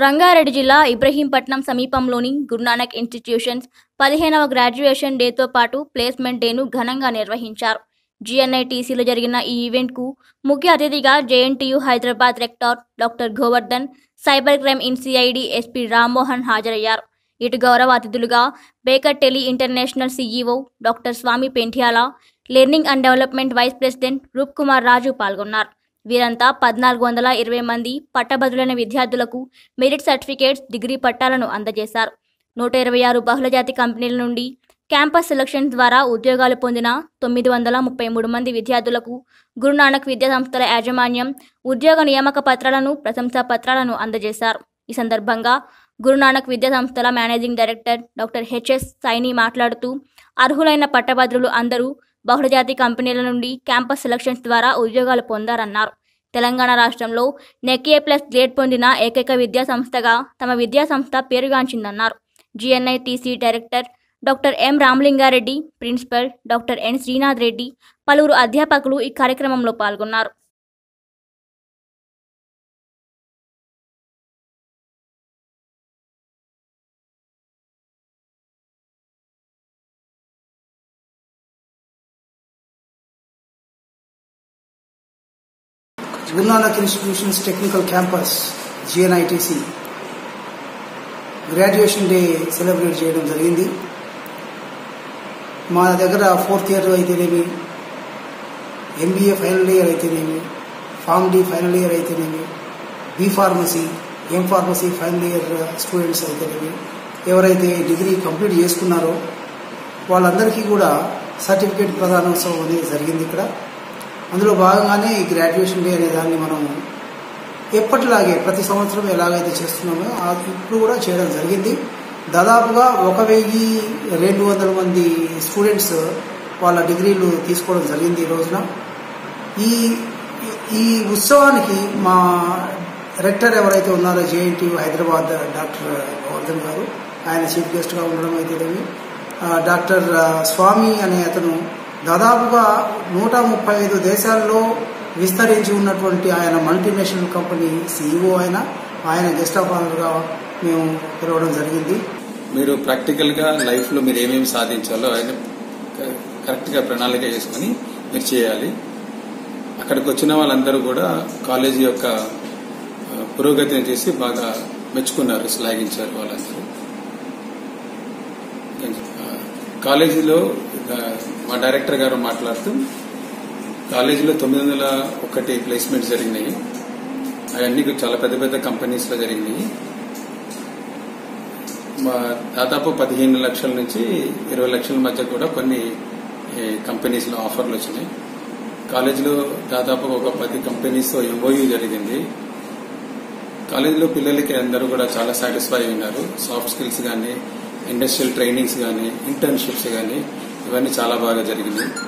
రంగారెడ్డి జిల్లా ఇబ్రహీంపట్నం సమీపంలోని గురునానక్ ఇన్స్టిట్యూషన్స్ పదిహేనవ గ్రాడ్యుయేషన్ డేతో పాటు ప్లేస్మెంట్ డేను ఘనంగా నిర్వహించారు జీఎన్ఐటీసీలో జరిగిన ఈ ఈవెంట్కు ముఖ్య అతిథిగా JNTU Hyderabad rector doctor Govardhan cyber crime in CID SP Rammohan హాజరయ్యారు ఇటు గౌరవ అతిథులుగా Baker Tilly International CEO doctor Swamy Pentiyala learning and development vice president Roop Kumar Raju పాల్గొన్నారు వీరంతా పద్నాలుగు వందల ఇరవై మంది పట్టభద్రులైన విద్యార్థులకు మెరిట్ సర్టిఫికేట్స్ డిగ్రీ పట్టాలను అందజేశారు నూట ఇరవై ఆరు బహుళజాతి కంపెనీల నుండి క్యాంపస్ సెలక్షన్ ద్వారా ఉద్యోగాలు పొందిన తొమ్మిది వందల ముప్పై మూడు మంది విద్యార్థులకు గురునానక్ విద్యా సంస్థల యాజమాన్యం ఉద్యోగ నియామక పత్రాలను ప్రశంసా పత్రాలను అందజేశారు ఈ సందర్భంగా గురునానక్ విద్యా సంస్థల managing director doctor HS Saini మాట్లాడుతూ అర్హులైన పట్టభద్రులు అందరూ బహుళజాతి కంపెనీల నుండి క్యాంపస్ సెలక్షన్స్ ద్వారా ఉద్యోగాలు పొందారన్నారు తెలంగాణ రాష్ట్రంలో నెక్ఏ ప్లస్ గ్రేడ్ పొందిన ఏకైక విద్యా సంస్థగా తమ విద్యా సంస్థ పేరుగాంచిందన్నారు GNITC director doctor M Ramalinga Reddy principal doctor N Srinath Reddy పలువురు అధ్యాపకులు ఈ కార్యక్రమంలో పాల్గొన్నారు Guru Nanak institutions technical campus GNITC graduation day celebrate చేయడం జరిగింది మా దగ్గర ఫోర్త్ ఇయర్ అయితేనేమి ఎంబీఏ ఫైనల్ ఇయర్ అయితేనేమి ఫార్మ్ డి ఫైనల్ ఇయర్ అయితేనేమి B pharmacy M pharmacy final year students అయితేనేమి ఎవరైతే డిగ్రీ కంప్లీట్ చేసుకున్నారో వాళ్ళందరికీ కూడా సర్టిఫికేట్ ప్రదానోత్సవం అనేది జరిగింది ఇక్కడ అందులో భాగంగానే ఈ గ్రాడ్యుయేషన్ డే అనే దాన్ని మనం ఎప్పటిలాగే ప్రతి సంవత్సరం ఎలాగైతే చేస్తున్నామో ఆ- ఇప్పుడు కూడా చేయడం జరిగింది దాదాపుగా ఒక వెయ్యి రెండు వందల మంది స్టూడెంట్స్ వాళ్ళ డిగ్రీలు తీసుకోవడం జరిగింది ఈ రోజున ఈ ఈ ఉత్సవానికి మా రెక్టర్ ఎవరైతే ఉన్నారో జేఎన్టీ హైదరాబాద్ డాక్టర్ గోవర్ధన్ గారు ఆయన చీఫ్ గెస్ట్గా ఉండడం అయితేనేమి ఆ, డాక్టర్ ఆ, స్వామి అనే అతను దాదాపుగా నూట ముప్పై ఐదు దేశాల్లో విస్తరించి ఉన్నటువంటి ఆయన మల్టీనేషనల్ కంపెనీ సీఈఓ ఆయన ఆయన గెస్ట్ ఆఫ్ ఆనర్గా మేము పిలవడం జరిగింది మీరు ప్రాక్టికల్గా లైఫ్లో మీరు ఏమేమి సాధించాలో ఆయన క- కరెక్ట్గా ప్రణాళిక చేసుకుని మీరు చేయాలి అక్కడికి వచ్చిన వాళ్ళందరూ కూడా కాలేజీ యొక్క ఆ, పురోగతిని చేసి బాగా మెచ్చుకున్నారు శ్లాఘించారు వాళ్ళందరూ ఆ, కాలేజీలో ఆ, మా డైరెక్టర్ గారు మాట్లాడుతూ కాలేజీలో తొమ్మిది వందల ఒకటి ప్లేస్మెంట్స్ జరిగినాయి అవన్నీ చాలా పెద్ద పెద్ద కంపెనీస్లో జరిగినాయి మా దాదాపు పదిహేను లక్షల నుంచి ఇరవై లక్షల మధ్య కూడా కొన్ని ఏ, కంపెనీస్లో ఆఫర్లు వచ్చినాయి కాలేజీలో దాదాపు ఒక పది కంపెనీస్తో ఎంఓయూ జరిగింది కాలేజీలో పిల్లలకి అందరూ కూడా చాలా సాటిస్ఫై ఉన్నారు సాఫ్ట్ స్కిల్స్ కానీ ఇండస్ట్రియల్ ట్రైనింగ్స్ కానీ ఇంటర్న్షిప్స్ కానీ ఇవన్నీ చాలా బాగా జరిగింది